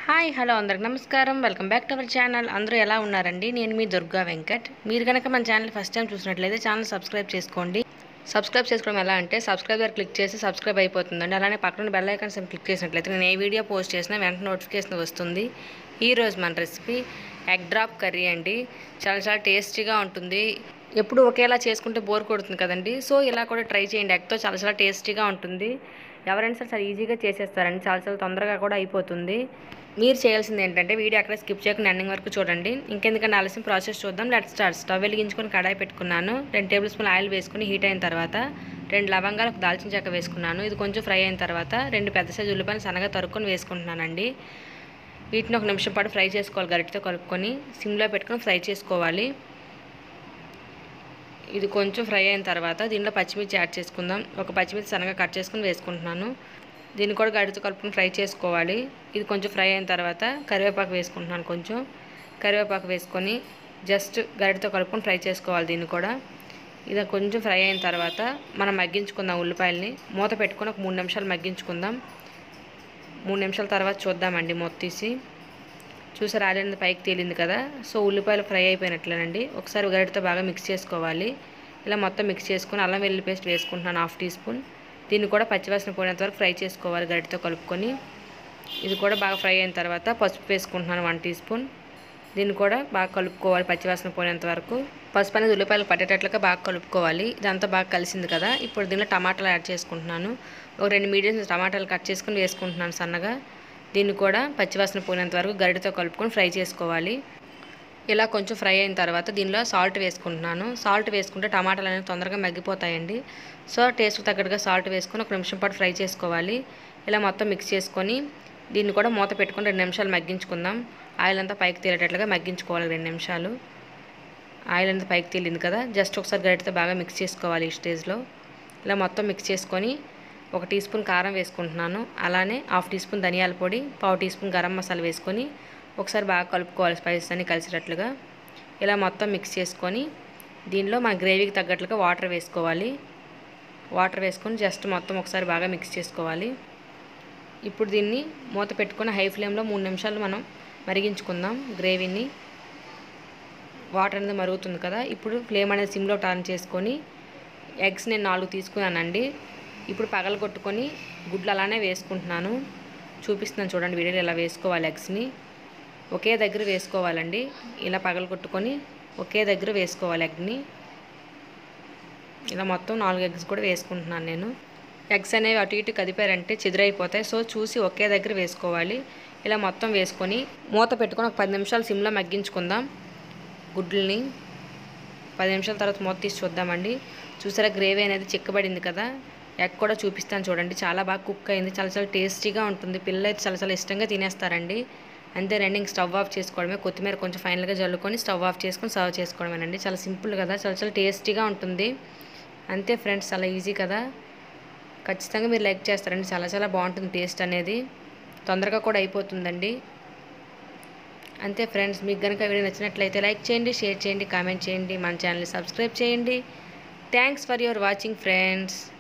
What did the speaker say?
hi hello అందరికి నమస్కారం welcome back to our channel అందరూ ఎలా ఉన్నారండి నేను మీ దుర్గా వెంకట్ మీరు కనుక మన ఛానల్ ఫస్ట్ టైం చూసినట్లయితే ఛానల్ సబ్స్క్రైబ్ చేసుకోండి సబ్స్క్రైబ్ చేసుకోవడం ఎలా అంటే సబ్స్క్రైబర్ క్లిక్ చేసి సబ్స్క్రైబ్ అయిపోతుందండి అలానే పక్కన బెల్ ఐకాన్స్ క్లిక్ చేసినట్లయితే నేను ఏ వీడియో పోస్ట్ చేసినా వెంటనే నోటిఫికేషన్ వస్తుంది ఈ రోజు మన రెసిపీ ఎగ్ డ్రాప్ కర్రీ అండి చాలా చాలా టేస్టీగా ఉంటుంది ఎప్పుడు ఒకేలా చేసుకుంటే బోర్ కొడుతుంది కదండి సో ఇలా కూడా ట్రై చేయండి ఎగ్తో చాలా చాలా టేస్టీగా ఉంటుంది ఎవరైనా సరే చాలా ఈజీగా చేసేస్తారండి చాలా చాలా తొందరగా కూడా అయిపోతుంది మీరు చేయాల్సింది ఏంటంటే వీడియో అక్కడ స్కిప్ చేయకుండా ఎండింగ్ వరకు చూడండి ఇంకెందుకంటే ఆలస్యం ప్రాసెస్ చూద్దాం లెట్ స్టార్ట్ స్టవ్ వెలిగించుకొని కడాయి పెట్టుకున్నాను రెండు టేబుల్ స్పూన్ ఆయిల్ వేసుకుని హీట్ అయిన తర్వాత రెండు లవంగాలు ఒక దాల్చిన చెక్క వేసుకున్నాను ఇది కొంచెం ఫ్రై అయిన తర్వాత రెండు పెద్ద సైజు ఉల్లిపాయలు సన్నగా తరుక్కొని వేసుకుంటున్నానండి వీటిని ఒక నిమిషం పాటు ఫ్రై చేసుకోవాలి గరిటతో కలుపుకొని సిమ్లో పెట్టుకొని ఫ్రై చేసుకోవాలి ఇది కొంచెం ఫ్రై అయిన తర్వాత దీనిలో పచ్చిమిర్చి యాడ్ చేసుకుందాం ఒక పచ్చిమిర్చి సన్నగా కట్ చేసుకుని వేసుకుంటున్నాను దీన్ని కూడా గడితో కలుపుకొని ఫ్రై చేసుకోవాలి ఇది కొంచెం ఫ్రై అయిన తర్వాత కరివేపాకు వేసుకుంటున్నాను కొంచెం కరివేపాకు వేసుకొని జస్ట్ గరిటతో కలుపుకొని ఫ్రై చేసుకోవాలి దీన్ని కూడా ఇది కొంచెం ఫ్రై అయిన తర్వాత మనం మగ్గించుకుందాం ఉల్లిపాయలని మూత పెట్టుకొని ఒక మూడు నిమిషాలు మగ్గించుకుందాం మూడు నిమిషాల తర్వాత చూద్దామండి మూత తీసి చూసారు ఆలింది పైకి తేలింది కదా సో ఉల్లిపాయలు ఫ్రై అయిపోయినట్లేనండి ఒకసారి గరిటతో బాగా మిక్స్ చేసుకోవాలి ఇలా మొత్తం మిక్స్ చేసుకొని అల్లం వెల్లుల్లి పేస్ట్ వేసుకుంటున్నాను హాఫ్ టీ స్పూన్ దీన్ని కూడా పచ్చివాసన పోయినంత వరకు ఫ్రై చేసుకోవాలి గరిటతో కలుపుకొని ఇది కూడా బాగా ఫ్రై అయిన తర్వాత పసుపు వేసుకుంటున్నాను వన్ టీ స్పూన్ దీన్ని కూడా బాగా కలుపుకోవాలి పచ్చివాసన పోయినంత వరకు పసుపు అనేది ఉల్లిపాయలు పట్టేటట్లుగా బాగా కలుపుకోవాలి ఇదంతా బాగా కలిసింది కదా ఇప్పుడు దీనిలో టమాటాలు యాడ్ చేసుకుంటున్నాను ఒక రెండు మీడియం టమాటాలు కట్ చేసుకుని వేసుకుంటున్నాను సన్నగా దీన్ని కూడా పచ్చివాసన పోయినంత వరకు గరిటతో కలుపుకొని ఫ్రై చేసుకోవాలి ఇలా కొంచెం ఫ్రై అయిన తర్వాత దీనిలో సాల్ట్ వేసుకుంటున్నాను సాల్ట్ వేసుకుంటే టమాటాలు అనేవి తొందరగా మగ్గిపోతాయండి సో టేస్ట్ తగ్గట్టుగా సాల్ట్ వేసుకొని ఒక నిమిషం పాటు ఫ్రై చేసుకోవాలి ఇలా మొత్తం మిక్స్ చేసుకొని దీన్ని కూడా మూత పెట్టుకొని రెండు నిమిషాలు మగ్గించుకుందాం ఆయిల్ అంతా పైకి తేలేటట్లుగా మగ్గించుకోవాలి రెండు నిమిషాలు ఆయిల్ అంతా పైకి తేలింది కదా జస్ట్ ఒకసారి గరిటతో బాగా మిక్స్ చేసుకోవాలి ఈ స్టేజ్లో ఇలా మొత్తం మిక్స్ చేసుకొని ఒక టీ స్పూన్ కారం వేసుకుంటున్నాను అలానే హాఫ్ టీ స్పూన్ ధనియాల పొడి పావు టీ స్పూన్ గరం మసాలా వేసుకొని ఒకసారి బాగా కలుపుకోవాలి స్పైసెస్ అన్ని కలిసేటట్లుగా ఇలా మొత్తం మిక్స్ చేసుకొని దీనిలో మన గ్రేవీకి తగ్గట్లుగా వాటర్ వేసుకోవాలి వాటర్ వేసుకొని జస్ట్ మొత్తం ఒకసారి బాగా మిక్స్ చేసుకోవాలి ఇప్పుడు దీన్ని మూత పెట్టుకొని హై ఫ్లేమ్లో మూడు నిమిషాలు మనం మరిగించుకుందాం గ్రేవీని వాటర్ అనేది మరుగుతుంది కదా ఇప్పుడు ఫ్లేమ్ అనేది సిమ్లో టర్న్ చేసుకొని ఎగ్స్ నేను నాలుగు తీసుకున్నానండి ఇప్పుడు పగలగొట్టుకొని గుడ్లు అలానే వేసుకుంటున్నాను చూపిస్తున్నాను చూడండి వీడియోలో ఇలా వేసుకోవాలి ఎగ్స్ని ఒకే దగ్గర వేసుకోవాలండి ఇలా పగలగొట్టుకొని ఒకే దగ్గర వేసుకోవాలి ఎగ్ని ఇలా మొత్తం నాలుగు ఎగ్స్ కూడా వేసుకుంటున్నాను నేను ఎగ్స్ అనేవి అటు ఇటు కదిపారంటే చెదిరైపోతాయి సో చూసి ఒకే దగ్గర వేసుకోవాలి ఇలా మొత్తం వేసుకొని మూత పెట్టుకొని ఒక పది నిమిషాలు సిమ్లో మగ్గించుకుందాం గుడ్లని పది నిమిషాల తర్వాత మూత తీసి చూద్దామండి చూసారా గ్రేవీ అనేది చిక్కబడింది కదా ఎగ్ కూడా చూపిస్తాను చూడండి చాలా బాగా కుక్ అయింది చాలా చాలా టేస్టీగా ఉంటుంది పిల్లలు అయితే చాలా చాలా ఇష్టంగా తినేస్తారండి అంతే రెండింగ్ స్టవ్ ఆఫ్ చేసుకోవడమే కొత్తిమీర కొంచెం ఫైనల్గా జల్లుకొని స్టవ్ ఆఫ్ చేసుకొని సర్వ్ చేసుకోవడమేనండి చాలా సింపుల్ కదా చాలా చాలా టేస్టీగా ఉంటుంది అంతే ఫ్రెండ్స్ చాలా ఈజీ కదా ఖచ్చితంగా మీరు లైక్ చేస్తారండి చాలా చాలా బాగుంటుంది టేస్ట్ అనేది తొందరగా కూడా అయిపోతుందండి అంతే ఫ్రెండ్స్ మీకు కనుక వీడియో నచ్చినట్లయితే లైక్ చేయండి షేర్ చేయండి కామెంట్ చేయండి మన ఛానల్ని సబ్స్క్రైబ్ చేయండి thanks for your watching friends